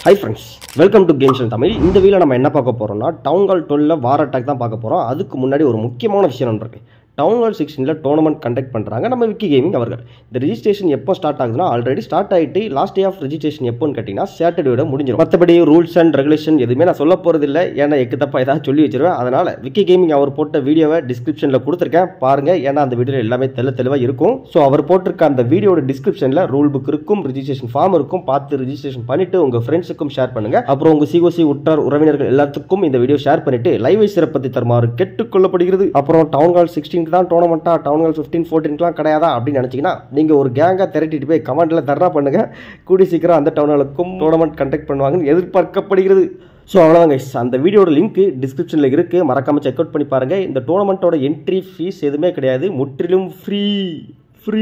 high friends welcome to games Tamil இந்த video நம்ம என்ன பார்க்க போகிறோம்னா டவுன் ஹால் டுவெல்ல வார் அட்டாக் தான் பார்க்க போகிறோம் அதுக்கு முன்னாடி ஒரு முக்கியமான விஷயம் ஒன்று இருக்கு டவுன் ஹால் சிக்ஸ்டீனில் டோர்னமெண்ட் கண்டக்ட் பண்ணுறாங்க நம்ம விக்கி கேமிங் அவர்கள் இந்த ரிஜிஸ்ட்ரேஷன் எப்போ ஸ்டார்ட் ஆகுதுன்னா ஆல்ரெடி ஸ்டார்ட் ஆகிட்டு லாஸ்ட் டே ஆஃப் ரிஜிஸ்ட்ரேஷன் எப்போன்னு கேட்டிங்கன்னா சாட்டர்டேயோட முடிஞ்சிடும் மற்றபடி ரூல்ஸ் அண்ட் ரெகுலேஷன் எதுவுமே நான் சொல்ல போகிறது இல்லை ஏன்னா எக்கு தப்பா ஏதாவது சொல்லி வச்சிருவேன் அதனால் விக்கி கேமிங் அவர் போட்ட வீடியோவை டிஸ்கிரிப்ஷனில் கொடுத்துருக்கேன் பாருங்கள் ஏன்னா அந்த வீடியோவில் எல்லாமே தெல்ல தெளிவாக இருக்கும் ஸோ அவர் போட்டிருக்க அந்த வீடியோட டிஸ்கிரிப்ஷனில் ரூல் புக் இருக்கும் ரிஜிஸ்ட்ரேஷன் ஃபார்ம் இருக்கும் பார்த்து ரிஜிஸ்ட்ரேஷன் பண்ணிட்டு உங்கள் ஃப்ரெண்ட்ஸுக்கும் ஷேர் பண்ணுங்க அப்புறம் உங்கள் சிஓசி உற்றார் உறவினர்கள் எல்லாத்துக்கும் இந்த வீடியோ ஷேர் பண்ணிட்டு லைவை சிறப்பத்தை தருமாறு கேட்டுக்கொள்ளப்படுகிறது அப்புறம் டவுன் ஹால் சிக்ஸ்டீனுக்கு தான் டோர்னமெண்ட்டா டவுன் ஹால் ஃபிஃப்டீன் ஃபோர்டீன்க்குலாம் கிடையாதா அப்படின்னு நினச்சிங்கன்னா நீங்கள் ஒரு கேங்காக திரட்டிட்டு போய் கமெண்ட்டில் தர்றா பண்ணுங்க கூடி சீக்கிரம் அந்த டவுன் ஹாலுக்கும் டோர்னமெண்ட் கண்டக்ட் பண்ணுவாங்கன்னு எதிர்பார்க்கப்படுகிறது ஸோ அவ்வளோதாங்க அந்த வீடியோட லிங்க் டிஸ்கிரிப்ஷனில் இருக்குது மறக்காமல் செக் அவுட் பண்ணி பாருங்கள் இந்த டோர்னமெண்ட்டோட என்ட்ரி ஃபீஸ் எதுவுமே கிடையாது முற்றிலும் ஃப்ரீ ஃப்ரீ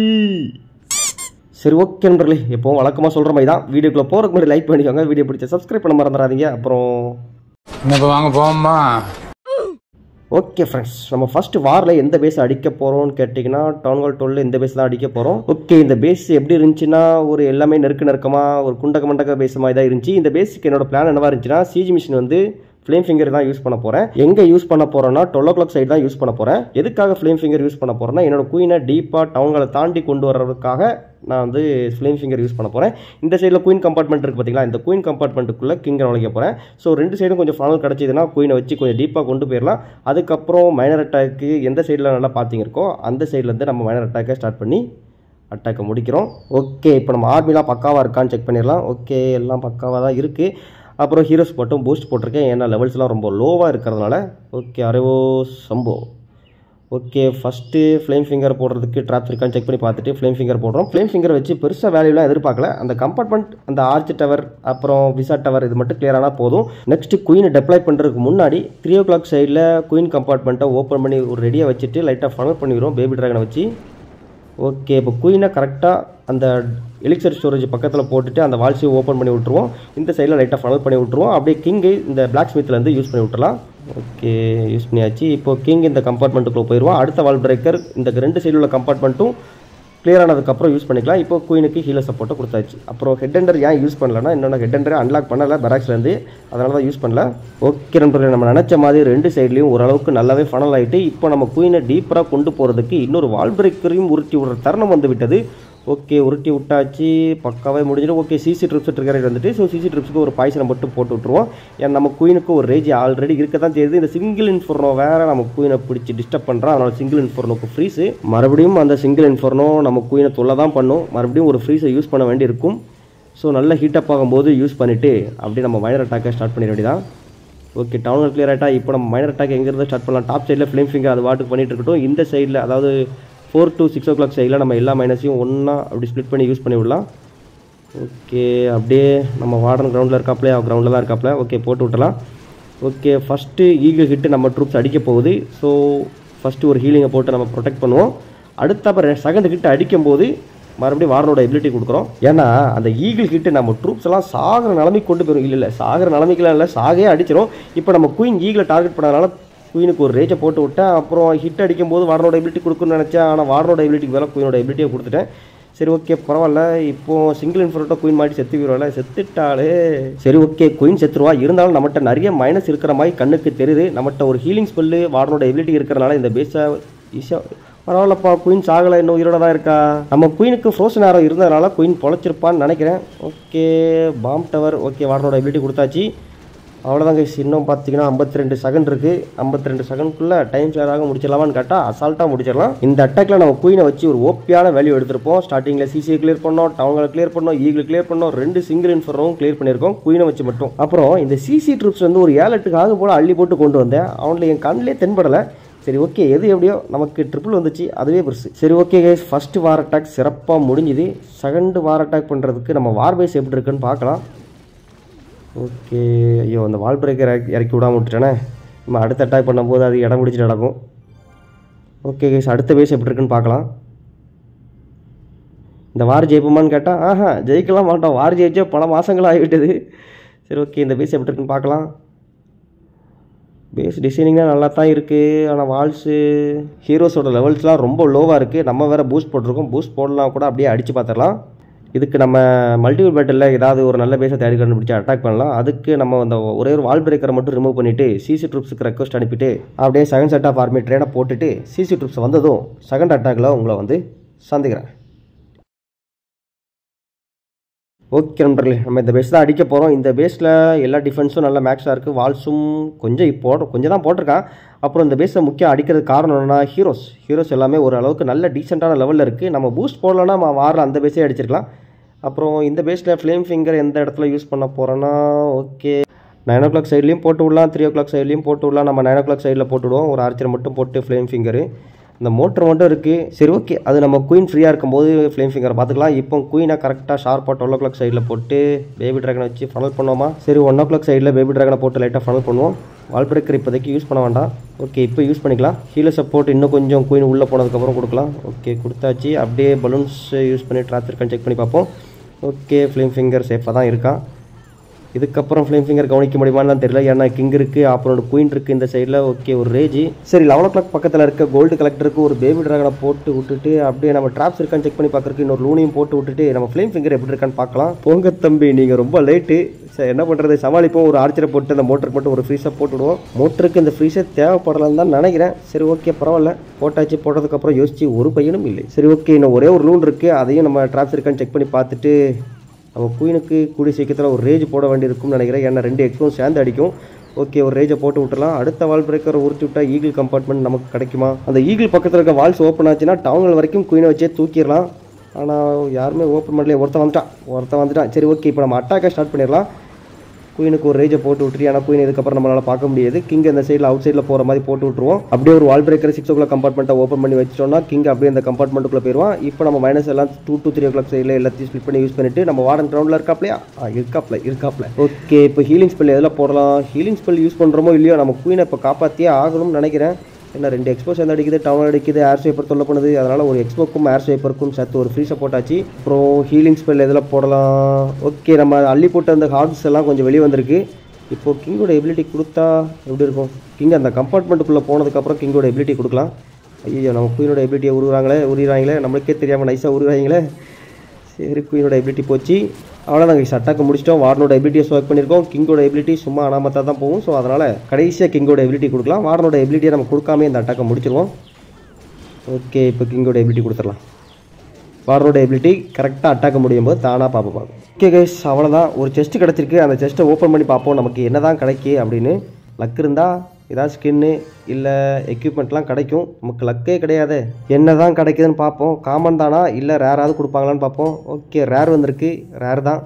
சரி ஓகே நண்பர்களே எப்போவும் வழக்கமாக சொல்கிற மாதிரி தான் வீடியோக்குள்ளே போகிறதுக்கு முன்னாடி லைக் பண்ணிக்கோங்க வீடியோ பிடிச்ச சப்ஸ்கிரைப் பண்ண மறந்துடாதீங்க அப்புறம் இப்போ வாங்க போவோமா ஓகே ஃப்ரெண்ட்ஸ் நம்ம ஃபர்ஸ்ட் வாரில் எந்த பேஸ் அடிக்க போகிறோம்னு கேட்டிங்கன்னா டவுன் ஹால் டுவெல் இந்த பேஸ் தான் அடிக்க போகிறோம் ஓகே இந்த பேஸ் எப்படி இருந்துச்சுன்னா ஒரு எல்லாமே நெருக்க நெருக்கமாக ஒரு குண்டக மண்டக பேஸ் மாதிரி தான் இருந்துச்சு இந்த பேஸுக்கு என்னோட பிளான் என்னவா இருந்துச்சுன்னா சிஜி மிஷின் வந்து ஃப்ளேம் ஃபிங்கர் தான் யூஸ் பண்ண போகிறேன் எங்கே யூஸ் பண்ண போகிறேன்னா டுவெல் ஓ கிளாக் சைடு தான் யூஸ் பண்ண போகிறேன் எதுக்காக ஃப்ளேம் ஃபிங்கர் யூஸ் பண்ண போகிறேன்னா என்னோட குயினை டீப்பாக டவுன்களை தாண்டி கொண்டு வர்றதுக்காக நான் வந்து ஃப்ளேம் ஃபிங்கர் யூஸ் பண்ண போகிறேன் இந்த சைடில் குயின் கம்பார்ட்மெண்ட் இருக்குது பார்த்தீங்களா இந்த குயின் கம்பார்ட்மெண்ட்டுக்குள்ளே கிங்கை நுழைக்க போகிறேன் ஸோ ரெண்டு சைடும் கொஞ்சம் ஃபனல் கிடச்சிதுன்னா குயினை வச்சு கொஞ்சம் டீப்பாக கொண்டு போயிடலாம் அதுக்கப்புறம் மைனர் அட்டாக்கு எந்த சைடில் நல்லா பார்த்திங்க இருக்கோ அந்த சைட்லேருந்து நம்ம மைனர் அட்டாக்கை ஸ்டார்ட் பண்ணி அட்டாக்கை முடிக்கிறோம் ஓகே இப்போ நம்ம ஆர்மிலாம் பக்காவாக இருக்கான்னு செக் பண்ணிடலாம் ஓகே எல்லாம் பக்காவாக தான் இருக்குது அப்புறம் ஹீரோஸ் மட்டும் பூஸ்ட் போட்டிருக்கேன் ஏன்னா லெவல்ஸ்லாம் ரொம்ப லோவாக இருக்கிறதுனால ஓகே அரேவோ சம்போ ஓகே ஃபஸ்ட்டு ஃப்ளேம் ஃபிங்கர் போடுறதுக்கு ட்ராப் இருக்கான்னு செக் பண்ணி பார்த்துட்டு ஃப்ளேம் ஃபிங்கர் போடுறோம் ஃப்ளேம் ஃபிங்கர் வச்சு பெருசாக வேல்யூலாம் எதிர்பார்க்கல அந்த கம்பார்ட்மெண்ட் அந்த ஆர்ச் டவர் அப்புறம் விசா டவர் இது மட்டும் clear ஆனா போதும் நெக்ஸ்ட்டு குயினை டெப்ளாய் பண்ணுறதுக்கு முன்னாடி த்ரீ ஓ கிளாக் சைடில் குயின் கம்பார்ட்மெண்ட்டை ஓப்பன் பண்ணி ஒரு ரெடியாக வச்சுட்டு லைட்டாக ஃபனல் பண்ணிடுவோம் பேபி ட்ராகனை வச்சு ஓகே இப்போ குயினை கரெக்டாக அந்த எலிக்சர் ஸ்டோரேஜ் பக்கத்தில் போட்டுட்டு அந்த வால்ஸையும் ஓப்பன் பண்ணி விட்ருவோம் இந்த சைடில் லைட்டாக ஃபனல் பண்ணி விட்ருவோம் அப்படியே கிங்கு இந்த பிளாக் ஸ்மித்லேருந்து யூஸ் பண்ணி விட்டுலாம் ஓகே யூஸ் பண்ணியாச்சு இப்போ கிங் இந்த கம்பார்ட்மெண்ட்டுக்குள்ளே போயிடுவோம் அடுத்த வால் பிரேக்கர் இந்த ரெண்டு சைடில் உள்ள கம்பார்ட்மெண்ட்டும் கிளியர் ஆனதுக்கப்புறம் யூஸ் பண்ணிக்கலாம் இப்போ குயினுக்கு ஹீலர் சப்போர்ட்டை கொடுத்தாச்சு அப்புறம் ஹெட் அண்டர் ஏன் யூஸ் பண்ணலன்னா இன்னொன்று ஹெட் அண்டரை அன்லாக் பண்ணல பெராக்ஸ்லேருந்து அதனால தான் யூஸ் பண்ணல ஓகே நண்பர்களே நம்ம நினச்ச மாதிரி ரெண்டு சைட்லேயும் ஓரளவுக்கு நல்லாவே ஃபனல் ஆகிட்டு இப்போ நம்ம குயினை டீப்பராக கொண்டு போகிறதுக்கு இன்னொரு வால் பிரேக்கரையும் உருட்டி விடுற தருணம் வந்து விட்டது ஓகே உருட்டி விட்டாச்சு பக்காவே முடிஞ்சிடும் ஓகே சிசி ட்ரிப்ஸ் ட்ரிகர் வந்துட்டு ஸோ சிசி ட்ரிப்ஸ்க்கு ஒரு பாய்சனை மட்டும் போட்டு விட்ருவோம் ஏன்னா நம்ம குயினுக்கு ஒரு ரேஜ் ஆல்ரெடி இருக்க தான் தெரியுது இந்த சிங்கிள் இன்ஃபர்னோ வேற நம்ம குயினை பிடிச்சி டிஸ்டர்ப் பண்ணுறோம் அதனால சிங்கிள் இன்ஃபர்னோக்கு ஃப்ரீஸு மறுபடியும் அந்த சிங்கிள் இன்ஃபர்னோ நம்ம குயினை தொல்லை தான் பண்ணும் மறுபடியும் ஒரு ஃப்ரீஸை யூஸ் பண்ண வேண்டியிருக்கும் ஸோ நல்லா ஹீட்டப் ஆகும்போது யூஸ் பண்ணிவிட்டு அப்படியே நம்ம மைனர் அட்டாக்கை ஸ்டார்ட் பண்ணிட வேண்டியதான் ஓகே டவுன் கிளியர் ஆகிட்டா இப்போ நம்ம மைனர் அட்டாக் எங்கேருந்து ஸ்டார்ட் பண்ணலாம் டாப் சைடில் ஃப்ளேம் ஃபிங்கர் அது வாட்டுக்கு பண்ணிட்டு இருக்கட்டும் இந்த சைடில் அதாவது four to six o'clock சைடில் நம்ம எல்லா மைனஸையும் ஒன்றா அப்படி ஸ்ப்ளிட் பண்ணி யூஸ் பண்ணி விடலாம் ஓகே அப்படியே நம்ம வார்டன் கிரவுண்டில் இருக்காப்ல கிரவுண்டில் தான் இருக்காப்ல ஓகே போட்டு விட்டலாம் ஓகே ஃபஸ்ட்டு ஈகிள் ஹிட்டு நம்ம ட்ரூப்ஸ் அடிக்க போகுது ஸோ ஃபஸ்ட்டு ஒரு ஹீலிங்கை போட்டு நம்ம ப்ரொடெக்ட் பண்ணுவோம் அடுத்த அப்புறம் செகண்ட் ஹிட் அடிக்கும்போது மறுபடியும் வாரனோட எபிலிட்டி கொடுக்குறோம் ஏன்னா அந்த ஈகிள் ஹிட்டு நம்ம ட்ரூப்ஸ் எல்லாம் சாகிற நிலைமைக்கு கொண்டு போயிடும் இல்லை இல்லை சாகிற நிலைமைக்குலாம் இல்லை சாகையே அடிச்சிடும் இப்போ நம்ம குயின் ஈகிளை டார்கெட் பண்ணதுனால குயினுக்கு ஒரு ரேஜை போட்டு விட்டேன் அப்புறம் ஹிட் அடிக்கும் போது வார்னோட எபிலிட்டி கொடுக்கணும்னு நினச்சேன் ஆனால் வார்னோட எபிலிட்டிக்கு மேலே குயினோட எபிலிட்டியை கொடுத்துட்டேன் சரி ஓகே பரவாயில்ல இப்போ சிங்கிள் இன்ஃபர்ட்டோ குயின் மாட்டி செத்து போயிடுவாள் செத்துட்டாலே சரி ஓகே குயின் செத்துருவா இருந்தாலும் நம்மகிட்ட நிறைய மைனஸ் இருக்கிற மாதிரி கண்ணுக்கு தெரியுது நம்மகிட்ட ஒரு ஹீலிங் ஸ்பெல்லு வார்னோட எபிலிட்டி இருக்கிறனால இந்த பேஸை ஈஸியாக பரவாயில்லப்பா குயின் சாகலை இன்னும் உயிரோட தான் இருக்கா நம்ம குயினுக்கு ஃப்ரோசன் நேரம் இருந்ததுனால குயின் பொழைச்சிருப்பான்னு நினைக்கிறேன் ஓகே பாம் டவர் ஓகே வார்னோட எபிலிட்டி கொடுத்தாச்சு அவ்வளோதாங்க இன்னும் பார்த்தீங்கன்னா ஐம்பத்தி ரெண்டு செகண்ட் இருக்குது ஐம்பத்தி ரெண்டு செகண்ட்குள்ளே டைம் ஷேராக முடிச்சிடலாமான்னு கேட்டால் அசால்ட்டாக முடிச்சிடலாம் இந்த அட்டாக்ல நம்ம குயினை வச்சு ஒரு ஓப்பியான வேல்யூ எடுத்திருப்போம் ஸ்டார்டிங்கில் சிசியை கிளியர் பண்ணோம் டவுன்களை கிளியர் பண்ணோம் ஈகிள் கிளியர் பண்ணோம் ரெண்டு சிங்கிள் இன்ஃபரும் கிளியர் பண்ணியிருக்கோம் குயினை வச்சு மட்டும் அப்புறம் இந்த சிசி ட்ரிப்ஸ் வந்து ஒரு ஏழு எட்டுக்கு ஆக போல அள்ளி போட்டு கொண்டு வந்தேன் அவனில் என் கண்ணிலே தென்படலை சரி ஓகே எது எப்படியோ நமக்கு ட்ரிபிள் வந்துச்சு அதுவே பெருசு சரி okay guys first war attack சிறப்பாக முடிஞ்சுது செகண்ட் வார் அட்டாக் பண்ணுறதுக்கு நம்ம வார் பேஸ் எப்படி இருக்குன்னு பார்க்கலாம் ஓகே ஐயோ அந்த வால் பிரேக்கர் இறக்கி விடாம விட்டுட்டேனே நம்ம அடுத்த அட்டாக் பண்ணும்போது அது இடம் பிடிச்சிட்டு நடக்கும் ஓகே கைஸ் அடுத்த பேஸ் எப்படி இருக்குன்னு பார்க்கலாம் இந்த வார் ஜெயிப்போமான்னு கேட்டால் ஆஹா ஜெயிக்கலாம் மாட்டோம் வார் ஜெயிச்சே பல மாதங்கள் ஆகிவிட்டது சரி ஓகே இந்த பேஸ் எப்படி இருக்குன்னு பார்க்கலாம் பேஸ் டிசைனிங்லாம் நல்லா தான் இருக்குது ஆனால் வால்ஸு ஹீரோஸோட லெவல்ஸ்லாம் ரொம்ப லோவாக இருக்குது நம்ம வேறு பூஸ்ட் போட்டிருக்கோம் பூஸ்ட் போடலாம் கூட அப்படியே அடித்து பார்த்துடலாம் இதுக்கு நம்ம மல்டிபிள் பேட்டில் ஏதாவது ஒரு நல்ல பேஸை தேடி கண்டுபிடிச்சு அட்டாக் பண்ணலாம் அதுக்கு நம்ம அந்த ஒரே ஒரு வால் பிரேக்கரை மட்டும் ரிமூவ் பண்ணிவிட்டு சிசி ட்ரூப்ஸுக்கு ரெக்வஸ்ட் அனுப்பிட்டு அப்படியே செகண்ட் செட் ஆஃப் ஆர்மி ட்ரெயினை போட்டுட்டு சிசி ட்ரூப்ஸ் வந்ததும் செகண்ட் அட்டாக்ல உங்களை வந்து சந்திக்கிறேன் ஓகே நண்பர்களே நம்ம இந்த பேஸ் தான் அடிக்க போகிறோம் இந்த பேஸில் எல்லா டிஃபென்ஸும் நல்ல மேக்ஸாக இருக்குது வால்ஸும் கொஞ்சம் இப்போ கொஞ்சம் தான் போட்டிருக்கான் அப்புறம் இந்த பேஸை முக்கியம் அடிக்கிறதுக்கு காரணம் என்னன்னா ஹீரோஸ் ஹீரோஸ் எல்லாமே ஒரு அளவுக்கு நல்ல டீசெண்டான லெவலில் இருக்குது நம்ம பூஸ்ட் போடலன்னா நம்ம வாரில் அந்த பேஸே அடிச்சிருக்கலாம் அப்புறம் இந்த பேஸில் ஃப்ளேம் ஃபிங்கர் எந்த இடத்துல யூஸ் பண்ண போகிறோன்னா ஓகே நைன் ஓ கிளாக் சைட்லேயும் போட்டு விடலாம் த்ரீ ஓ கிளாக் சைட்லேயும் போட்டு விடலாம் நம்ம நைன் ஓ கிளாக் சைடில் போட்டு விடுவோம் ஒரு ஆர்ச்சரை மட்டும் போட்டு ஃப்ளேம் ஃபிங்கரு இந்த மோட்டர் மட்டும் இருக்குது சரி ஓகே அது நம்ம குயின் ஃப்ரீயாக இருக்கும்போது ஃப்ளேம் ஃபிங்கரை பார்த்துக்கலாம் இப்போ குயினை கரெக்டாக ஷார்ப்பாக டுவெல் ஓ கிளாக் சைடில் போட்டு பேபி ட்ராகனை வச்சு ஃபனல் பண்ணுவோமா சரி ஒன் ஓ கிளாக் சைடில் பேபி ட்ராகனை போட்டு லைட்டாக ஃபனல் பண்ணுவோம் வால் பிரேக்கர் இப்போதைக்கு யூஸ் பண்ண வேண்டாம் ஓகே இப்போ யூஸ் பண்ணிக்கலாம் ஹீல சப்போர்ட் இன்னும் கொஞ்சம் குயின் உள்ளே போனதுக்கப்புறம் கொடுக்கலாம் ஓகே கொடுத்தாச்சு அப்படியே பலூன்ஸ் யூஸ் பண்ணி ட்ராப் இருக்கான்னு செக் பண்ணி பார்ப்போம் ஓகே ஃப்ளேம் ஃபிங்கர் சேஃபாக தான் இருக்கான் இதுக்கப்புறம் ஃப்ளேம் ஃபிங்கர் கவனிக்க முடியுமான்னு தெரியல ஏன்னா கிங் இருக்குது அப்புறம் குயின் இருக்குது இந்த சைடில் ஓகே ஒரு ரேஜ் சரி லெவன் ஓ கிளாக் பக்கத்தில் இருக்க கோல்டு கலெக்டருக்கு ஒரு பேபி ட்ராகனை போட்டு விட்டுட்டு அப்படியே நம்ம ட்ராப்ஸ் இருக்கான்னு செக் பண்ணி பார்க்கறதுக்கு இன்னொரு லூனையும் போட்டு விட்டுட்டு நம்ம ஃப்ளேம் ஃபிங்கர் எப்படி இருக்கான்னு பார்க்கலாம் போங்க தம்பி நீங்கள் ரொம்ப லேட்டு சரி என்ன பண்ணுறது சமாளிப்போம் ஒரு ஆர்ச்சரை போட்டு அந்த மோட்டருக்கு மட்டும் ஒரு ஃப்ரீஸை போட்டு விடுவோம் மோட்டருக்கு இந்த ஃப்ரீஸை தேவைப்படலாம்னு தான் நினைக்கிறேன் சரி ஓகே பரவாயில்ல போட்டாச்சு போட்டதுக்கப்புறம் யோசிச்சு ஒரு பையனும் இல்லை சரி ஓகே இன்னும் ஒரே ஒரு லூன் இருக்குது அதையும் நம்ம ட்ராப்ஸ் இருக்கான்னு செக் பண்ணி பார்த்துட்டு நம்ம குயினுக்கு கூடிய சீக்கிரத்தில் ஒரு ரேஜ் போட வேண்டியிருக்கும்னு நினைக்கிறேன் ஏன்னா ரெண்டு எக்ஸும் சேர்ந்து அடிக்கும் ஓகே ஒரு ரேஜை போட்டு விட்டுலாம் அடுத்த வால் பிரேக்கரை உருட்டி விட்டா ஈகிள் கம்பார்ட்மெண்ட் நமக்கு கிடைக்குமா அந்த ஈகிள் பக்கத்தில் இருக்க வால்ஸ் ஓப்பன் ஆச்சுன்னா டவுன் வரைக்கும் குயினை வச்சே தூக்கிடலாம் ஆனால் யாருமே ஓப்பன் பண்ணலையே ஒருத்தன் வந்துட்டான் ஒருத்தன் வந்துட்டான் சரி ஓகே இப்போ நம்ம அட்டாக்கை ஸ்டார்ட் பண்ணிடலாம் குயினுக்கு ஒரு ரேஜை போட்டு விட்டுரு ஏன்னா குயின் இதுக்கப்புறம் நம்மளால் பார்க்க முடியாது கிங் அந்த சைடில் அவுட் சைடில் போகிற மாதிரி போட்டு விட்டுருவோம் அப்படியே ஒரு wall breaker six o'clock கம்பார்ட்மெண்ட்டை ஓப்பன் பண்ணி வச்சிட்டோம்னா கிங் அப்படியே அந்த கம்பார்ட்மெண்ட்டுக்குள்ளே போயிடுவான் இப்போ நம்ம மைனஸ் எல்லாம் two two three o'clock சைடில் எல்லாத்தையும் ஸ்பிட் பண்ணி யூஸ் பண்ணிட்டு நம்ம வார்டன் கிரவுண்டில் இருக்காப்லையா ஆ இருக்காப்ல இருக்காப்ல ஓகே இப்போ ஹீலிங் ஸ்பெல் எதில் போடலாம் ஹீலிங் ஸ்பெல் யூஸ் பண்ணுறோமோ இல்லையோ நம்ம குயினை இப்போ காப்பாற்றியே ஆகணும்னு நினைக்கிறேன் என்ன ரெண்டு எக்ஸ்போ சேர்ந்து அடிக்குது டவுன் அடிக்குது ஏர் ஸ்வைப்பர் தொல்லை பண்ணுது அதனால் ஒரு எக்ஸ்போக்கும் ஏர் ஸ்வைப்பருக்கும் சேர்த்து ஒரு ஃப்ரீஸை போட்டாச்சு அப்புறம் ஹீலிங் ஸ்பெல் எதில் போடலாம் ஓகே நம்ம அள்ளி போட்ட அந்த ஹார்ட்ஸ் எல்லாம் கொஞ்சம் வெளியே வந்திருக்கு இப்போ கிங்கோட எபிலிட்டி கொடுத்தா எப்படி இருக்கும் கிங் அந்த கம்பார்ட்மெண்ட்டுக்குள்ளே போனதுக்கப்புறம் கிங்கோட எபிலிட்டி கொடுக்கலாம் ஐயோ நம்ம குயினோட எபிலிட்டியை உருவாங்களே உருவாங்களே நம்மளுக்கே தெரியாமல் நைஸாக உருவாங்களே சரி குயினோட எபிலிட்டி போச்சு அவ்வளோ நாங்கள் அட்டாக்கு முடிச்சிட்டோம் வார்னோட எபிலிட்டியை ஒர்க் பண்ணியிருக்கோம் கிங்கோட எபிலிட்டி சும்மா அனாமத்தாக தான் போகும் ஸோ அதனால் கடைசியாக கிங்கோட எபிலிட்டி கொடுக்கலாம் வார்னோட எபிலிட்டியை நம்ம கொடுக்காம இந்த அட்டாக்கை முடிச்சிருவோம் ஓகே இப்போ கிங்கோட எபிலிட்டி கொடுத்துடலாம் வாரோட எபிலிட்டி கரெக்டாக அட்டாக்க முடியும் போது தானாக பார்ப்போம் ஓகே கைஸ் அவ்வளோதான் ஒரு செஸ்ட் கிடச்சிருக்கு அந்த செஸ்ட்டை ஓப்பன் பண்ணி பார்ப்போம் நமக்கு என்ன தான் கிடைக்கி அப்படின்னு லக் இருந்தால் ஏதாவது ஸ்கின்னு இல்லை எக்யூப்மெண்ட்லாம் கிடைக்கும் நமக்கு லக்கே கிடையாது என்ன தான் கிடைக்குதுன்னு பார்ப்போம் காமன் தானா இல்லை ரேராவது கொடுப்பாங்களான்னு பார்ப்போம் ஓகே ரேர் வந்திருக்கு ரேர் தான்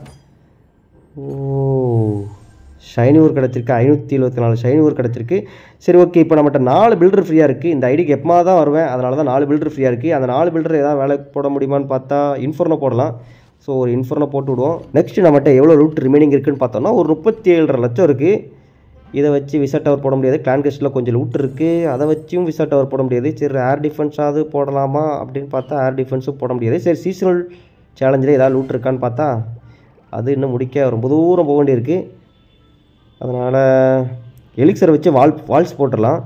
ஓ ஷைனி ஊர் கிடச்சிருக்கு ஐநூற்றி எழுபத்தி நாலு ஷைனி ஊர் கிடச்சிருக்கு சரி ஓகே இப்போ நம்மகிட்ட நாலு பில்டர் ஃப்ரீயாக இருக்குது இந்த ஐடிக்கு எப்பமா தான் வருவேன் அதனால தான் நாலு பில்டர் ஃப்ரீயாக இருக்குது அந்த நாலு பில்டர் ஏதாவது வேலை போட முடியுமான்னு பார்த்தா இன்ஃபோர்னோ போடலாம் ஸோ ஒரு இன்ஃபோர்னோ போட்டு விடுவோம் நெக்ஸ்ட் நம்மகிட்ட எவ்வளோ ரூட் ரிமைனிங் இருக்குன்னு பார்த்தோம்னா ஒரு முப்பத்தி ஏழரை லட்சம் இருக்குது இதை வச்சு விசா டவர் போட முடியாது கிளான் கெஸ்ட்டில் கொஞ்சம் லூட் இருக்குது அதை வச்சும் விசா டவர் போட முடியாது சரி ஏர் டிஃபென்ஸாவது போடலாமா அப்படின்னு பார்த்தா ஏர் டிஃபென்ஸும் போட முடியாது சரி சீசனல் சேலஞ்சில் ஏதாவது லூட் இருக்கான்னு பார்த்தா அது இன்னும் முடிக்க ரொம்ப தூரம் போக வேண்டியிருக்கு அதனால் எலிக்சரை வச்சு வால் வால்ஸ் போட்டுடலாம்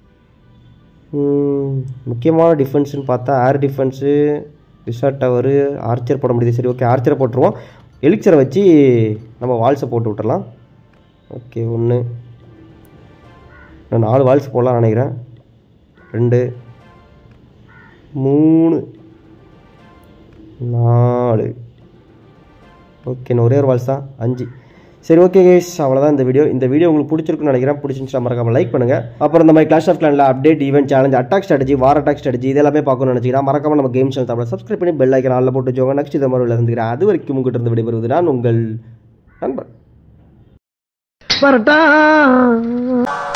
ம், முக்கியமான டிஃபென்ஸ்னு பார்த்தா ஏர் டிஃபென்ஸு விசா டவரு ஆர்ச்சர் போட முடியுது சரி ஓகே ஆர்ச்சரை போட்டுருவோம் எலிக்சரை வச்சு நம்ம வால்ஸை போட்டு விட்டுறலாம் ஓகே ஒன்று நான் நாலு வால்ஸ் போடலாம் நினைக்கிறேன் ரெண்டு மூணு நாலு ஓகே இன்னும் ஒரே ஒரு வால்ஸ் தான் அஞ்சு சரி ஓகே கேஸ் அவ்வளோதான் இந்த வீடியோ இந்த வீடியோ உங்களுக்கு பிடிச்சிருக்குன்னு நினைக்கிறேன் பிடிச்சிருந்துச்சா மறக்காம லைக் பண்ணுங்க அப்புறம் இந்த மாதிரி கிளாஸ் ஆஃப் கிளானில் update event challenge attack strategy war attack strategy இதெல்லாமே பார்க்கணும்னு நினச்சிங்கன்னா மறக்காம நம்ம கேம் சேனல் தமிழ் சப்ஸ்கிரைப் பண்ணி பெல் ஐக்கன் ஆளில் போட்டு வச்சுக்கோங்க நெக்ஸ்ட் இதை மாதிரி இருந்துக்கிறேன் அது வரைக்கும் உங்ககிட்ட இருந்து விடைபெறுவது நான் உங்கள் நண்பர் வரட்டா